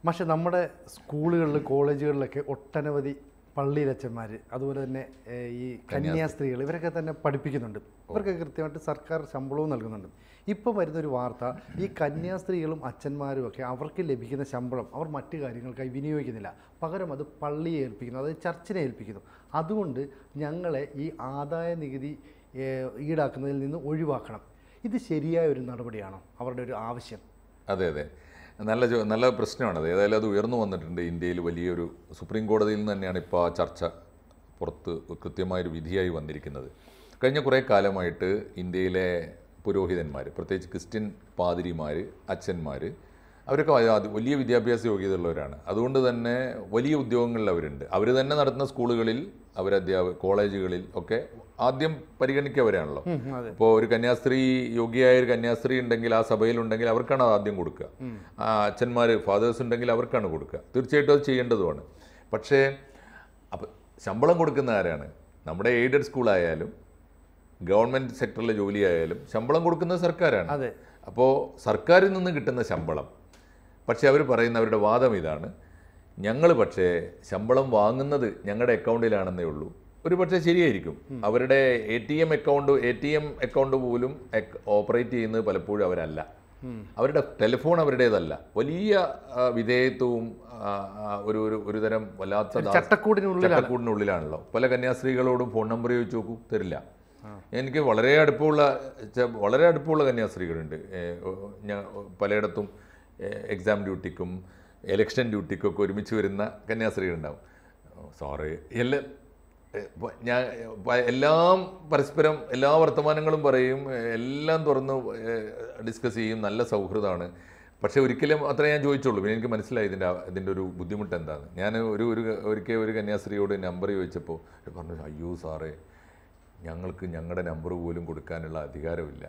പക്ഷെ നമ്മുടെ സ്കൂളുകളിൽ കോളേജുകളിലൊക്കെ ഒട്ടനവധി പള്ളിയിലച്ചന്മാർ അതുപോലെ തന്നെ ഏഹ്, ഈ കന്യാസ്ത്രീകൾ ഇവരൊക്കെ തന്നെ പഠിപ്പിക്കുന്നുണ്ട് ഇവർക്ക് കൃത്യമായിട്ട് സർക്കാർ ശമ്പളവും നൽകുന്നുണ്ട് ഇപ്പോൾ വരുന്നൊരു വാർത്ത ഈ കന്യാസ്ത്രീകളും അച്ഛന്മാരും ഒക്കെ അവർക്ക് ലഭിക്കുന്ന ശമ്പളം അവർ മറ്റു കാര്യങ്ങൾക്കായി വിനിയോഗിക്കുന്നില്ല പകരം അത് പള്ളിയെ ഏൽപ്പിക്കുന്നു അതായത് ചർച്ചിനെ ഏൽപ്പിക്കുന്നു അതുകൊണ്ട് ഞങ്ങളെ ഈ ആദായ നികുതി ഏഹ്, ഈടാക്കുന്നതിൽ നിന്ന് ഒഴിവാക്കണം ഇത് ശരിയായ ഒരു നടപടിയാണോ അവരുടെ ഒരു ആവശ്യം അതെ അതെ നല്ല ചോ- നല്ല പ്രശ്നമാണത് ഏതായാലും അത് ഉയർന്നു വന്നിട്ടുണ്ട് ഇന്ത്യയിൽ വലിയൊരു സുപ്രീം കോടതിയിൽ നിന്ന് തന്നെയാണ് ഇപ്പോൾ ആ ചർച്ച പുറത്ത് കൃത്യമായൊരു വിധിയായി വന്നിരിക്കുന്നത് കഴിഞ്ഞ കുറേ കാലമായിട്ട് ഇന്ത്യയിലെ പുരോഹിതന്മാർ പ്രത്യേകിച്ച് ക്രിസ്ത്യൻ പാതിരിമാർ അച്ഛന്മാർ അവരൊക്കെ വ- അത് വലിയ വിദ്യാഭ്യാസ യോഗ്യതയുള്ളവരാണ് അതുകൊണ്ട് തന്നെ വലിയ ഉദ്യോഗങ്ങളിൽ അവരുണ്ട് അവർ തന്നെ നടത്തുന്ന സ്കൂളുകളിൽ അവർ അധ്യാപക കോളേജുകളിൽ ഒക്കെ ആദ്യം പരിഗണിക്കവരാണല്ലോ ഉം, അതെ ഇപ്പോൾ ഒരു കന്യാസ്ത്രീ യോഗ്യയായ ഒരു കന്യാസ്ത്രീ ഉണ്ടെങ്കിൽ ആ സഭയിലുണ്ടെങ്കിൽ അവർക്കാണ് അത് ആദ്യം കൊടുക്കുക ആ അച്ഛന്മാർ ഫാദേഴ്സ് ഉണ്ടെങ്കിൽ അവർക്കാണ് കൊടുക്കുക തീർച്ചയായിട്ടും അത് ചെയ്യേണ്ടതുമാണ് പക്ഷേ അപ്പം ശമ്പളം കൊടുക്കുന്ന ആരാണ് നമ്മുടെ എയ്ഡഡ് സ്കൂളായാലും ഗവൺമെൻറ് സെക്ടറിലെ ജോലിയായാലും ശമ്പളം കൊടുക്കുന്നത് സർക്കാരാണ് അതെ അപ്പോൾ സർക്കാരിൽ നിന്ന് കിട്ടുന്ന ശമ്പളം പക്ഷേ അവർ പറയുന്ന അവരുടെ വാദം ഇതാണ് ഞങ്ങൾ പക്ഷേ ശമ്പളം വാങ്ങുന്നത് ഞങ്ങളുടെ അക്കൗണ്ടിലാണെന്നേ ഉള്ളൂ ഒരു പക്ഷേ ശരിയായിരിക്കും അവരുടെ A T M account A T M account പോലും ഓപ്പറേറ്റ് ചെയ്യുന്നത് പലപ്പോഴും അവരല്ല അവരുടെ ടെലിഫോൺ അവരുടേതല്ല വലിയ ആ, വിധേയത്വവും ആ, ആ, ഒരു ഒരു ഒരു തരം വല്ലാത്ത ദാ- ചട്ടക്കൂടിനുള്ളിലാണ് ചട്ടക്കൂടിനുള്ളിലാണ് പല കന്യാസ്ത്രീകളോടും ഫോൺ നമ്പർ ചോദിച്ചു നോക്കൂ തരില്ല എനിക്ക് വളരെ അടുപ്പമുള്ള ചെ- വളരെ അടുപ്പമുള്ള കന്യാസ്ത്രീകളുണ്ട് ഏ, ഓ, ഞാൻ പലയിടത്തും എക്സാം ഡ്യൂട്ടിക്കും എലക്ഷൻ ഡ്യൂട്ടിക്കും ഒക്കെ ഒരുമിച്ച് വരുന്ന കന്യാസ്ത്രീകളുണ്ടാവും സോറി എല്ലാം ഏ, പ- ഞാൻ പ- എല്ലാം പരസ്പരം എല്ലാ വർത്തമാനങ്ങളും പറയും ഏ, എല്ലാം തുറന്ന് ഡിസ്കസ് ചെയ്യും നല്ല സൗഹൃദമാണ് പക്ഷേ ഒരിക്കലും അത്ര ഞാൻ ചോദിച്ചുള്ളൂ പിന്നെ എനിക്ക് മനസ്സിലായി ഇതിൻ്റെ ആ- ഇതിൻ്റെ ഒരു ബുദ്ധിമുട്ട് എന്താണെന്ന് ഞാൻ ഒരു ഒരു ഒരിക്കൽ ഒരു കന്യാസ്ത്രീയോട് നമ്പർ ചോദിച്ചപ്പോൾ അവർ പറഞ്ഞു അയ്യോ സാറേ ഞങ്ങൾക്ക് ഞങ്ങളുടെ നമ്പർ പോലും കൊടുക്കാനുള്ള അധികാരമില്ല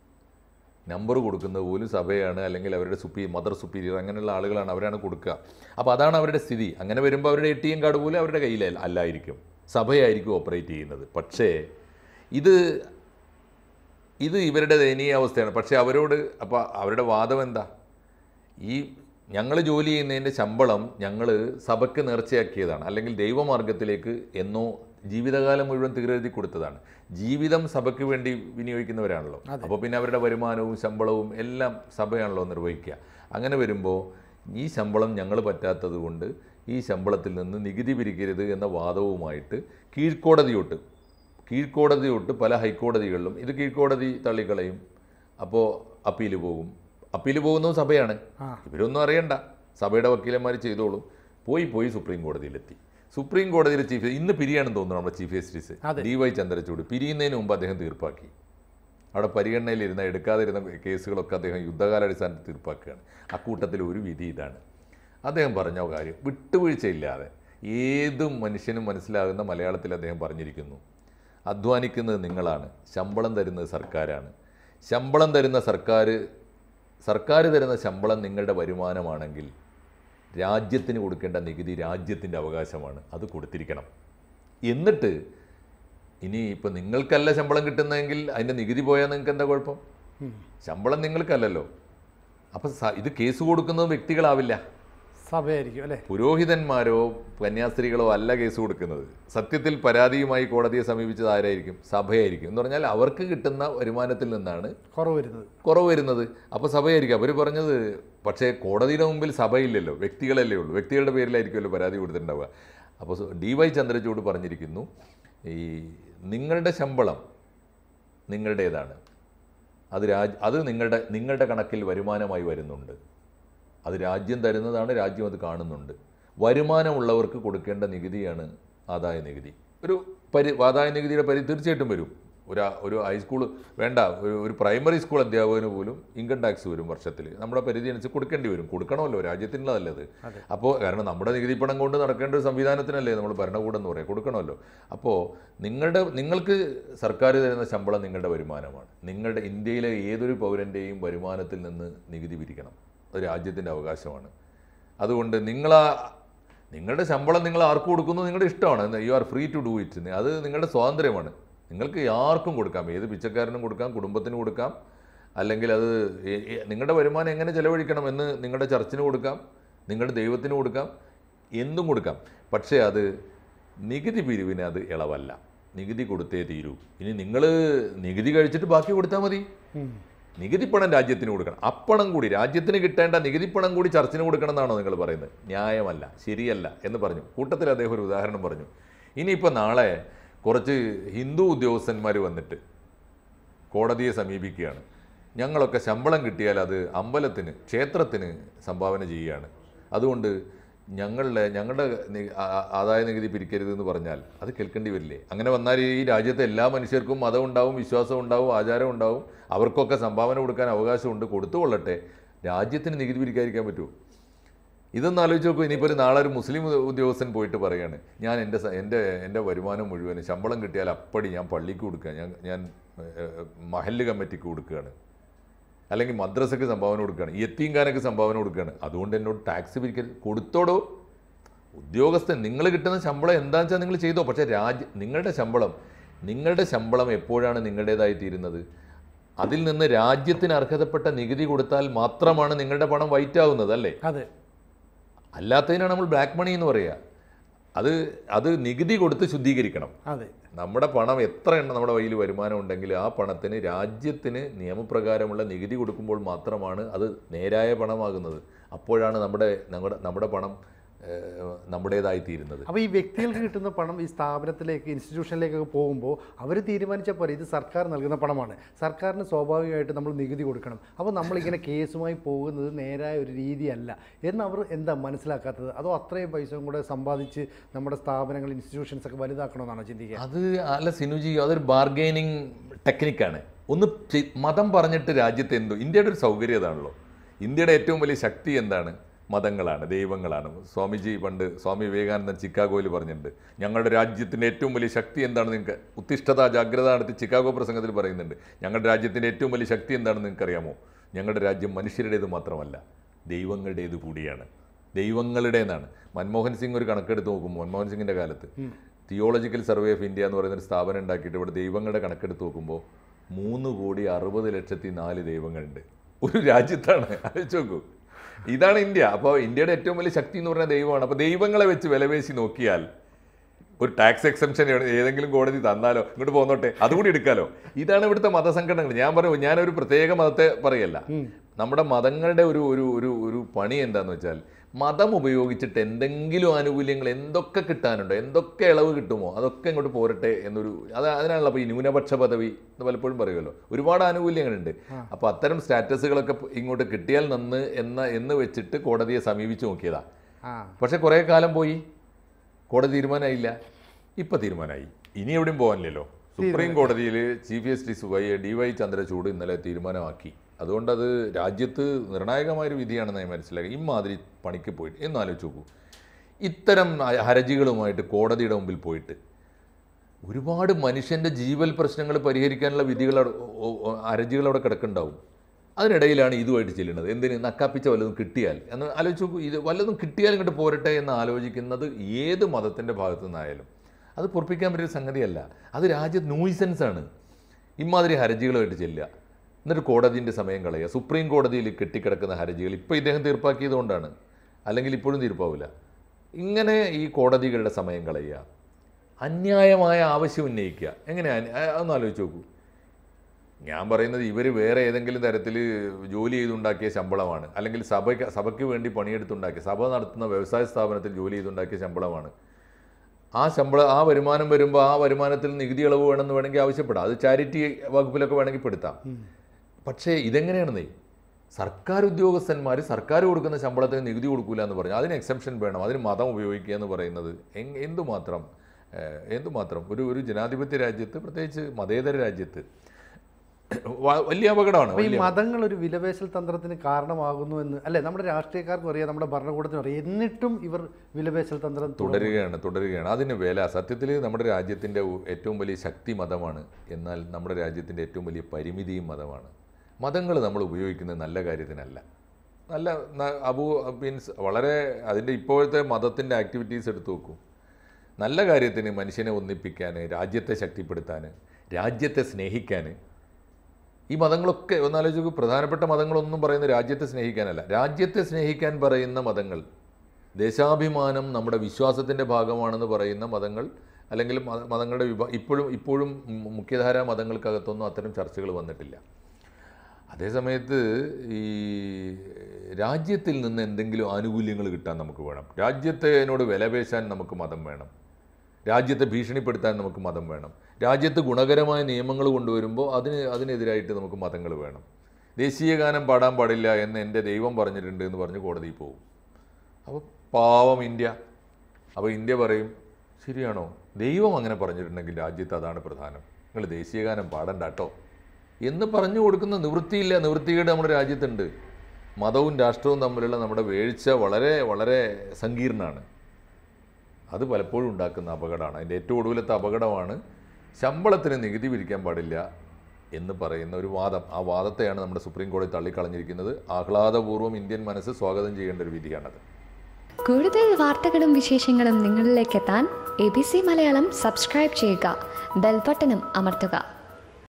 നമ്പർ കൊടുക്കുന്നത് പോലും സഭയാണ് അല്ലെങ്കിൽ അവരുടെ സുപ്പീ മദർ സുപ്പീരിയർ അങ്ങനെയുള്ള ആളുകളാണ് അവരാണ് കൊടുക്കുക അപ്പോൾ അതാണ് അവരുടെ സ്ഥിതി അങ്ങനെ വരുമ്പോൾ അവരുടെ എ ടി എം കാർഡ് പോലും അവരുടെ കയ്യിൽ അല്ലായിരിക്കും സഭയായിരിക്കും ഓപ്പറേറ്റ് ചെയ്യുന്നത് പക്ഷേ ഇത് ഇത് ഇവരുടെ ദയനീയ അവസ്ഥയാണ് പക്ഷേ അവരോട് അപ്പോൾ അവരുടെ വാദം എന്താ ഈ ഞങ്ങൾ ജോലി ചെയ്യുന്നതിൻ്റെ ശമ്പളം ഞങ്ങൾ സഭയ്ക്ക് നേർച്ചയാക്കിയതാണ് അല്ലെങ്കിൽ ദൈവമാർഗത്തിലേക്ക് എന്നോ ജീവിതകാലം മുഴുവൻ തീരെഴുതി കൊടുത്തതാണ് ജീവിതം സഭയ്ക്ക് വേണ്ടി വിനിയോഗിക്കുന്നവരാണല്ലോ അപ്പോൾ പിന്നെ അവരുടെ വരുമാനവും ശമ്പളവും എല്ലാം സഭയാണല്ലോ നിർവഹിക്കുക അങ്ങനെ വരുമ്പോൾ ഈ ശമ്പളം ഞങ്ങൾ പറ്റാത്തത് കൊണ്ട് ഈ ശമ്പളത്തിൽ നിന്ന് നികുതി പിരിക്കരുത് എന്ന വാദവുമായിട്ട് കീഴ്ക്കോടതിയോട്ട് കീഴ്ക്കോടതി തൊട്ട് പല ഹൈക്കോടതികളിലും ഇത് കീഴ്ക്കോടതി തള്ളിക്കളയും അപ്പോൾ അപ്പീൽ പോകും അപ്പീൽ പോകുന്നതും സഭയാണ് ആ. ഇവരൊന്നും അറിയണ്ട സഭയുടെ വക്കീലന്മാർ ചെയ്തോളും പോയി പോയി സുപ്രീം കോടതിയിലെത്തി സുപ്രീം കോടതിയിൽ ചീഫ് ഇന്ന് പിരിയാണെന്ന് തോന്നുന്നു നമ്മുടെ ചീഫ് ജസ്റ്റിസ് അതെ. ഡി വൈ ചന്ദ്രചൂഡ് പിരിയുന്നതിന് മുമ്പ് അദ്ദേഹം തീർപ്പാക്കി അവിടെ പരിഗണനയിലിരുന്ന എടുക്കാതിരുന്ന കേസുകളൊക്കെ അദ്ദേഹം യുദ്ധകാലാടിസ്ഥാനത്തിൽ തീർപ്പാക്കുകയാണ് അക്കൂട്ടത്തിൽ ഒരു വിധി ഇതാണ് അദ്ദേഹം പറഞ്ഞ കാര്യം വിട്ടുവീഴ്ചയില്ലാതെ ഏതും മനുഷ്യനും മനസ്സിലാകുന്ന മലയാളത്തിൽ അദ്ദേഹം പറഞ്ഞിരിക്കുന്നു അധ്വാനിക്കുന്നത് നിങ്ങളാണ് ശമ്പളം തരുന്നത് സർക്കാരാണ് ശമ്പളം തരുന്ന സർക്കാർ സർക്കാർ തരുന്ന ശമ്പളം നിങ്ങളുടെ വരുമാനമാണെങ്കിൽ രാജ്യത്തിന് കൊടുക്കേണ്ട നികുതി രാജ്യത്തിൻ്റെ അവകാശമാണ് അത് കൊടുത്തിരിക്കണം എന്നിട്ട് ഇനി ഇപ്പം നിങ്ങൾക്കല്ല ശമ്പളം കിട്ടുന്നതെങ്കിൽ അതിൻ്റെ നികുതി പോയാൽ നിങ്ങൾക്ക് എന്താ കുഴപ്പം ശമ്പളം നിങ്ങൾക്കല്ലല്ലോ അപ്പം സ- ഇത് കേസ് കൊടുക്കുന്നത് വ്യക്തികളാവില്ല സഭയായിരിക്കും അല്ലേ പുരോഹിതന്മാരോ കന്യാസ്ത്രീകളോ അല്ല കേസ് കൊടുക്കുന്നത് സത്യത്തിൽ പരാതിയുമായി കോടതിയെ സമീപിച്ചത് ആരായിരിക്കും സഭയായിരിക്കും എന്ന് പറഞ്ഞാൽ അവർക്ക് കിട്ടുന്ന വരുമാനത്തിൽ നിന്നാണ് കുറവ് വരുന്നത് കുറവ് വരുന്നത് അപ്പോൾ സഭയായിരിക്കും അവർ പറഞ്ഞത് പക്ഷേ കോടതിയുടെ മുമ്പിൽ സഭയില്ലല്ലോ വ്യക്തികളല്ലേ ഉള്ളൂ വ്യക്തികളുടെ പേരിലായിരിക്കുമല്ലോ പരാതി കൊടുത്തിട്ടുണ്ടാവുക അപ്പോൾ ഡി വൈ ചന്ദ്രചൂഡ് പറഞ്ഞിരിക്കുന്നു ഈ നിങ്ങളുടെ ശമ്പളം നിങ്ങളുടേതാണ് അത് രാജ് അത് നിങ്ങളുടെ നിങ്ങളുടെ കണക്കിൽ വരുമാനമായി വരുന്നുണ്ട് അത് രാജ്യം തരുന്നതാണ് രാജ്യം അത് കാണുന്നുണ്ട് വരുമാനമുള്ളവർക്ക് കൊടുക്കേണ്ട നികുതിയാണ് ആദായ നികുതി ഒരു പരി ആദായ നികുതിയുടെ പരി തീർച്ചയായിട്ടും വരും ഒരു ഒരു ഹൈസ്കൂൾ വേണ്ട ഒരു ഒരു പ്രൈമറി സ്കൂൾ അധ്യാപകന് പോലും ഇൻകം ടാക്സ് വരും വർഷത്തിൽ നമ്മുടെ പരിധി അനുസരിച്ച് കൊടുക്കേണ്ടി വരും കൊടുക്കണമല്ലോ രാജ്യത്തിനുള്ളതല്ലേ അത് അപ്പോൾ കാരണം നമ്മുടെ നികുതി പണം കൊണ്ട് നടക്കേണ്ട ഒരു സംവിധാനത്തിനല്ലേ നമ്മൾ ഭരണകൂടം എന്ന് പറയാം കൊടുക്കണമല്ലോ അപ്പോൾ നിങ്ങളുടെ നിങ്ങൾക്ക് സർക്കാർ തരുന്ന ശമ്പളം നിങ്ങളുടെ വരുമാനമാണ് നിങ്ങളുടെ ഇന്ത്യയിലെ ഏതൊരു പൗരൻ്റെയും വരുമാനത്തിൽ നിന്ന് നികുതി പിരിക്കണം അത് രാജ്യത്തിൻ്റെ അവകാശമാണ് അതുകൊണ്ട് നിങ്ങളാ നിങ്ങളുടെ ശമ്പളം നിങ്ങൾ ആർക്ക് കൊടുക്കുന്നു നിങ്ങളുടെ ഇഷ്ടമാണ് you are free to do it അത് നിങ്ങളുടെ സ്വാതന്ത്ര്യമാണ് നിങ്ങൾക്ക് ആർക്കും കൊടുക്കാം ഏത് പിച്ചക്കാരനും കൊടുക്കാം കുടുംബത്തിന് കൊടുക്കാം അല്ലെങ്കിൽ അത് ഏ- ഏ- നിങ്ങളുടെ വരുമാനം എങ്ങനെ ചെലവഴിക്കണം എന്ന് നിങ്ങളുടെ ചർച്ചിന് കൊടുക്കാം നിങ്ങളുടെ ദൈവത്തിന് കൊടുക്കാം എന്തും കൊടുക്കാം പക്ഷേ അത് നികുതി പിരിവിന് അത് ഇളവല്ല നികുതി കൊടുത്തേ തീരൂ ഇനി നിങ്ങൾ നികുതി കഴിച്ചിട്ട് ബാക്കി കൊടുത്താൽ മതി നികുതി പണം രാജ്യത്തിന് കൊടുക്കണം അപ്പണം കൂടി രാജ്യത്തിന് കിട്ടേണ്ട നികുതി പണം കൂടി ചർച്ചിന് കൊടുക്കണം എന്നാണോ നിങ്ങൾ പറയുന്നത് ന്യായമല്ല ശരിയല്ല എന്ന് പറഞ്ഞു കൂട്ടത്തിൽ അദ്ദേഹം ഒരു ഉദാഹരണം പറഞ്ഞു ഇനിയിപ്പോൾ നാളെ കുറച്ച് ഹിന്ദു ഉദ്യോഗസ്ഥന്മാർ വന്നിട്ട് കോടതിയെ സമീപിക്കുകയാണ് ഞങ്ങളൊക്കെ ശമ്പളം കിട്ടിയാൽ അത് അമ്പലത്തിന് ക്ഷേത്രത്തിന് സംഭാവന ചെയ്യുകയാണ് അതുകൊണ്ട് ഞങ്ങളുടെ ഞങ്ങളുടെ നി- ആ- ആ- ആദായ നികുതി പിരിക്കരുത് എന്ന് പറഞ്ഞാൽ അത് കേൾക്കേണ്ടി വരില്ലേ അങ്ങനെ വന്നാൽ ഈ രാജ്യത്തെ എല്ലാ മനുഷ്യർക്കും മതം ഉണ്ടാവും വിശ്വാസം ഉണ്ടാവും ആചാരം ഉണ്ടാവും അവർക്കൊക്കെ സംഭാവന കൊടുക്കാൻ അവകാശമുണ്ട് കൊടുത്തുകൊള്ളട്ടെ രാജ്യത്തിന് നികുതി പിരിക്കാതിരിക്കാൻ പറ്റുമോ ഇതൊന്ന് ആലോചിച്ച് നോക്കൂ ഇനിയിപ്പോൾ ഒരു നാളെ ഒരു മുസ്ലിം ഉദ്യോഗസ്ഥൻ പോയിട്ട് പറയാണ് ഞാൻ എൻ്റെ സ- എൻ്റെ എൻ്റെ വരുമാനം മുഴുവൻ ശമ്പളം കിട്ടിയാൽ അപ്പടി ഞാൻ പള്ളിക്ക് കൊടുക്കുക ഞാൻ ഞാൻ ഏഹ്, മഹല്ല് കമ്മിറ്റിക്ക് കൊടുക്കുകയാണ് അല്ലെങ്കിൽ മദ്രസക്ക് സംഭാവന കൊടുക്കുകയാണ് യത്തീംഖാനക്ക് സംഭാവന കൊടുക്കുകയാണ് അതുകൊണ്ട് എന്നോട് ടാക്സ് പിരിക്കരുത് കൊടുത്തോടോ ഉദ്യോഗസ്ഥൻ നിങ്ങൾ കിട്ടുന്ന ശമ്പളം എന്താണെന്ന് വെച്ചാൽ നിങ്ങൾ ചെയ്തോ പക്ഷേ രാജ്യ നിങ്ങളുടെ ശമ്പളം നിങ്ങളുടെ ശമ്പളം എപ്പോഴാണ് നിങ്ങളുടേതായി തീരുന്നത് അതിൽ നിന്ന് രാജ്യത്തിന് അർഹതപ്പെട്ട നികുതി കൊടുത്താൽ മാത്രമാണ് നിങ്ങളുടെ പണം വൈറ്റ് ആവുന്നത് അല്ലേ അതെ അല്ലാത്തതിനാണ് നമ്മൾ ബ്ലാക്ക് മണി എന്ന് പറയുക അത് അത് നികുതി കൊടുത്ത് ശുദ്ധീകരിക്കണം അതെ നമ്മുടെ പണം എത്ര എണ്ണം നമ്മുടെ കയ്യിൽ വരുമാനം ഉണ്ടെങ്കിൽ ആ പണത്തിന് രാജ്യത്തിന് നിയമപ്രകാരമുള്ള നികുതി കൊടുക്കുമ്പോൾ മാത്രമാണ് അത് നേരായ പണമാകുന്നത് അപ്പോഴാണ് നമ്മുടെ നമ്മുടെ നമ്മുടെ പണം ഏഹ്, നമ്മുടേതായി തീരുന്നത് അപ്പോൾ ഈ വ്യക്തികൾക്ക് കിട്ടുന്ന പണം ഈ സ്ഥാപനത്തിലേക്ക് ഇൻസ്റ്റിറ്റ്യൂഷനിലേക്കൊക്കെ പോകുമ്പോൾ അവർ തീരുമാനിച്ച പോലെ ഇത് സർക്കാർ നൽകുന്ന പണമാണ് സർക്കാരിന് സ്വാഭാവികമായിട്ട് നമ്മൾ നികുതി കൊടുക്കണം അപ്പോൾ നമ്മളിങ്ങനെ കേസുമായി പോകുന്നത് നേരായ ഒരു രീതിയല്ല എന്ന് അവർ എന്താ മനസ്സിലാക്കാത്തത് അതോ അത്രയും പൈസയും കൂടെ സമ്പാദിച്ച് നമ്മുടെ സ്ഥാപനങ്ങൾ ഇൻസ്റ്റിറ്റ്യൂഷൻസ് ഒക്കെ വലുതാക്കണമെന്നാണോ ചിന്തിക്കുക അത് അല്ല സിനുജി അതൊരു ബാർഗൈനിങ് ടെക്നിക്കാണ് ഒന്ന് ചെ- മതം പറഞ്ഞിട്ട് രാജ്യത്ത് എന്തോ ഇന്ത്യയുടെ ഒരു സൗകര്യം അതാണല്ലോ ഇന്ത്യയുടെ ഏറ്റവും വലിയ ശക്തി എന്താണ് മതങ്ങളാണ് ദൈവങ്ങളാണ് സ്വാമിജി പണ്ട് സ്വാമി വിവേകാനന്ദൻ ചിക്കാഗോയിൽ പറഞ്ഞിട്ടുണ്ട് ഞങ്ങളുടെ രാജ്യത്തിൻ്റെ ഏറ്റവും വലിയ ശക്തി എന്താണ് നിങ്ങൾക്ക് ഉത്തിഷ്ഠത ജാഗ്രത നടത്തി ചിക്കാഗോ പ്രസംഗത്തിൽ പറയുന്നുണ്ട് ഞങ്ങളുടെ രാജ്യത്തിൻ്റെ ഏറ്റവും വലിയ ശക്തി എന്താണെന്ന് നിങ്ങൾക്കറിയാമോ ഞങ്ങളുടെ രാജ്യം മനുഷ്യരുടേത് മാത്രമല്ല ദൈവങ്ങളുടേത് കൂടിയാണ് ദൈവങ്ങളുടേതാണ് മൻമോഹൻ സിംഗ് ഒരു കണക്കെടുത്ത് നോക്കും മൻമോഹൻ സിംഗിൻ്റെ കാലത്ത് തിയോളജിക്കൽ സർവേ ഓഫ് ഇന്ത്യ എന്ന് പറയുന്ന ഒരു സ്ഥാപനം ഉണ്ടാക്കിയിട്ട് ഇവിടെ ദൈവങ്ങളുടെ കണക്കെടുത്ത് നോക്കുമ്പോൾ മൂന്ന് കോടി അറുപത് ലക്ഷത്തി നാല് ദൈവങ്ങളുണ്ട് ഒരു രാജ്യത്താണ് ആലോചിച്ച് നോക്കൂ ഇതാണ് ഇന്ത്യ അപ്പോൾ ഇന്ത്യയുടെ ഏറ്റവും വലിയ ശക്തി എന്ന് പറഞ്ഞാൽ ദൈവമാണ് അപ്പോൾ ദൈവങ്ങളെ വെച്ച് വിലപേശി നോക്കിയാൽ ഒരു ടാക്സ് എക്സംഷൻ ഏതെങ്കിലും കോടതി തന്നാലോ ഇങ്ങോട്ട് പോന്നോട്ടെ അതുകൂടി എടുക്കാലോ ഇതാണ് ഇവിടുത്തെ മതസംഘടനകൾ ഞാൻ പറയും ഞാനൊരു പ്രത്യേക മതത്തെ പറയല്ല നമ്മുടെ മതങ്ങളുടെ ഒരു ഒരു ഒരു ഒരു പണി എന്താന്ന് വെച്ചാൽ മതം ഉപയോഗിച്ചിട്ട് എന്തെങ്കിലും ആനുകൂല്യങ്ങൾ എന്തൊക്കെ കിട്ടാനുണ്ടോ എന്തൊക്കെ ഇളവ് കിട്ടുമോ അതൊക്കെ ഇങ്ങോട്ട് പോരട്ടെ എന്നൊരു അത് അതിനാണല്ലോ അപ്പോൾ ഈ ന്യൂനപക്ഷ പദവി എന്ന് പലപ്പോഴും പറയുമല്ലോ ഒരുപാട് ആനുകൂല്യങ്ങളുണ്ട് അപ്പോൾ അത്തരം സ്റ്റാറ്റസുകളൊക്കെ ഇങ്ങോട്ട് കിട്ടിയാൽ നന്ന് എന്ന എന്ന് വെച്ചിട്ട് കോടതിയെ സമീപിച്ച് നോക്കിയതാ ആ പക്ഷെ കുറേ കാലം പോയി കോടതി തീരുമാനമായില്ല ഇപ്പം തീരുമാനമായി ഇനി എവിടെയും പോകാനില്ലല്ലോ സുപ്രീം കോടതിയിൽ chief justice Y D Y Chandrachud ഇന്നലെ തീരുമാനമാക്കി അതുകൊണ്ടത് രാജ്യത്ത് നിർണായകമായൊരു വിധിയാണെന്ന് ഞാൻ മനസ്സിലാക്കി ഇമാതിരി പണിക്ക് പോയിട്ട് എന്ന് ആലോചിച്ച് നോക്കൂ ഇത്തരം ഹർജികളുമായിട്ട് കോടതിയുടെ മുമ്പിൽ പോയിട്ട് ഒരുപാട് മനുഷ്യൻ്റെ ജീവൽ പ്രശ്നങ്ങൾ പരിഹരിക്കാനുള്ള വിധികൾ അവിടെ- ഓ- ഓ- ഹർജികൾ അവിടെ കിടക്കുന്നുണ്ടാവും അതിനിടയിലാണ് ഇതുമായിട്ട് ചെല്ലുന്നത് എന്തിന് നക്കാപ്പിച്ച വല്ലതും കിട്ടിയാൽ എന്ന് ആലോചിച്ച് നോക്കൂ ഇത് വല്ലതും കിട്ടിയാൽ ഇങ്ങോട്ട് പോരട്ടെ എന്ന് ആലോചിക്കുന്നത് ഏത് മതത്തിൻ്റെ ഭാഗത്തു നിന്നായാലും അത് പൊറപ്പിക്കാൻ പറ്റിയ സംഗതിയല്ല അത് രാജ്യ ന്യൂസൻസ് ആണ് ഇമാതിരി ഹർജികളുമായിട്ട് ചെല്ലുക എന്നിട്ട് കോടതിൻ്റെ സമയം കളയുക സുപ്രീം കോടതിയിൽ കെട്ടിക്കിടക്കുന്ന ഹർജികൾ ഇപ്പോൾ ഇദ്ദേഹം തീർപ്പാക്കിയതുകൊണ്ടാണ് അല്ലെങ്കിൽ ഇപ്പോഴും തീർപ്പാവില്ല ഇങ്ങനെ ഈ കോടതികളുടെ സമയം കളയുക അന്യായമായ ആവശ്യം ഉന്നയിക്കുക എങ്ങനെയാണ് അതൊന്ന് ആലോചിച്ച് നോക്കൂ ഞാൻ പറയുന്നത് ഇവർ വേറെ ഏതെങ്കിലും തരത്തിൽ ജോലി ചെയ്തുണ്ടാക്കിയ ശമ്പളമാണ് അല്ലെങ്കിൽ സഭയ്ക്ക് സഭയ്ക്ക് വേണ്ടി പണിയെടുത്തുണ്ടാക്കിയ സഭ നടത്തുന്ന വ്യവസായ സ്ഥാപനത്തിൽ ജോലി ചെയ്തുണ്ടാക്കിയ ശമ്പളമാണ് ആ ശമ്പളം ആ വരുമാനം വരുമ്പോൾ ആ വരുമാനത്തിൽ നികുതി ഇളവ് വേണമെന്ന് വേണമെങ്കിൽ ആവശ്യപ്പെടാം അത് ചാരിറ്റി വകുപ്പിലൊക്കെ വേണമെങ്കിൽ പെടുത്താം പക്ഷേ ഇതെങ്ങനെയാണെന്നേ സർക്കാർ ഉദ്യോഗസ്ഥന്മാർ സർക്കാർ കൊടുക്കുന്ന ശമ്പളത്തിന് നികുതി കൊടുക്കില്ല എന്ന് പറഞ്ഞു അതിന് എക്സെപ്ഷൻ വേണം അതിന് മതം ഉപയോഗിക്കുക എന്ന് പറയുന്നത് എങ് എന്തുമാത്രം ഏഹ്, എന്തുമാത്രം ഒരു ഒരു ജനാധിപത്യ രാജ്യത്ത് പ്രത്യേകിച്ച് മതേതര രാജ്യത്ത് വ- വലിയ അപകടമാണ് അപ്പോൾ ഈ വലിയ മതങ്ങൾ ഒരു വിലപേശൽ തന്ത്രത്തിന് കാരണമാകുന്നു എന്ന് അല്ലെ നമ്മുടെ രാഷ്ട്രീയക്കാർക്കും അറിയാം നമ്മുടെ ഭരണകൂടത്തിനും അറിയാം എന്നിട്ടും ഇവർ വിലപേശൽ തന്ത്രം തുടരും തുടരുകയാണ് തുടരുകയാണ് അതിന് വില സത്യത്തിൽ നമ്മുടെ രാജ്യത്തിൻ്റെ ഏറ്റവും വലിയ ശക്തി മതമാണ് എന്നാൽ നമ്മുടെ രാജ്യത്തിൻ്റെ ഏറ്റവും വലിയ പരിമിതിയും മതമാണ് മതങ്ങൾ നമ്മൾ ഉപയോഗിക്കുന്നത് നല്ല കാര്യത്തിനല്ല നല്ല ന- അബു മീൻസ് വളരെ അതിൻ്റെ ഇപ്പോഴത്തെ മതത്തിൻ്റെ ആക്ടിവിറ്റീസ് എടുത്തു നോക്കൂ നല്ല കാര്യത്തിന് മനുഷ്യനെ ഒന്നിപ്പിക്കാൻ രാജ്യത്തെ ശക്തിപ്പെടുത്താൻ രാജ്യത്തെ സ്നേഹിക്കാൻ ഈ മതങ്ങളൊക്കെ ഒന്നാലോചിച്ച് പ്രധാനപ്പെട്ട മതങ്ങളൊന്നും പറയുന്ന രാജ്യത്തെ സ്നേഹിക്കാനല്ല രാജ്യത്തെ സ്നേഹിക്കാൻ പറയുന്ന മതങ്ങൾ ദേശാഭിമാനം നമ്മുടെ വിശ്വാസത്തിൻ്റെ ഭാഗമാണെന്ന് പറയുന്ന മതങ്ങൾ അല്ലെങ്കിൽ മത- മതങ്ങളുടെ വിഭാ ഇപ്പോഴും ഇപ്പോഴും മു- മുഖ്യധാരാ മതങ്ങൾക്കകത്തൊന്നും അത്തരം ചർച്ചകൾ വന്നിട്ടില്ല അതേസമയത്ത് ഈ രാജ്യത്തിൽ നിന്ന് എന്തെങ്കിലും ആനുകൂല്യങ്ങൾ കിട്ടാൻ നമുക്ക് വേണം രാജ്യത്തിനോട് വിലപേശാൻ നമുക്ക് മതം വേണം രാജ്യത്തെ ഭീഷണിപ്പെടുത്താൻ നമുക്ക് മതം വേണം രാജ്യത്ത് ഗുണകരമായ നിയമങ്ങൾ കൊണ്ടുവരുമ്പോൾ അതിന് അതിനെതിരായിട്ട് നമുക്ക് മതങ്ങൾ വേണം ദേശീയ ഗാനം പാടാൻ പാടില്ല എന്ന് എൻ്റെ ദൈവം പറഞ്ഞിട്ടുണ്ട് എന്ന് പറഞ്ഞ് കോടതിയിൽ പോകും അപ്പോൾ പാവം ഇന്ത്യ അപ്പോൾ ഇന്ത്യ പറയും ശരിയാണോ ദൈവം അങ്ങനെ പറഞ്ഞിട്ടുണ്ടെങ്കിൽ രാജ്യത്ത് അതാണ് പ്രധാനം നിങ്ങൾ ദേശീയഗാനം പാടണ്ട കേട്ടോ എന്ന് പറഞ്ഞു കൊടുക്കുന്ന നിവൃത്തിയില്ല നിവൃത്തികേട് നമ്മുടെ രാജ്യത്തുണ്ട് മതവും രാഷ്ട്രവും തമ്മിലുള്ള നമ്മുടെ വീഴ്ച വളരെ വളരെ സങ്കീർണമാണ് അത് പലപ്പോഴും ഉണ്ടാക്കുന്ന അപകടമാണ് അതിൻ്റെ ഏറ്റവും ഒടുവിലത്തെ അപകടമാണ് ശമ്പളത്തിന് നികുതി പിരിക്കാൻ പാടില്ല എന്ന് പറയുന്ന ഒരു വാദം ആ വാദത്തെയാണ് നമ്മുടെ സുപ്രീം കോടതി തള്ളിക്കളഞ്ഞിരിക്കുന്നത് ആഹ്ലാദപൂർവ്വം ഇന്ത്യൻ മനസ്സ് സ്വാഗതം ചെയ്യേണ്ട ഒരു വിധിയാണത് കൂടുതൽ വാർത്തകളും വിശേഷങ്ങളും നിങ്ങളിലേക്ക് എത്താൻ A B C Malayalam subscribe ചെയ്യുക ബെൽബട്ടനും അമർത്തുക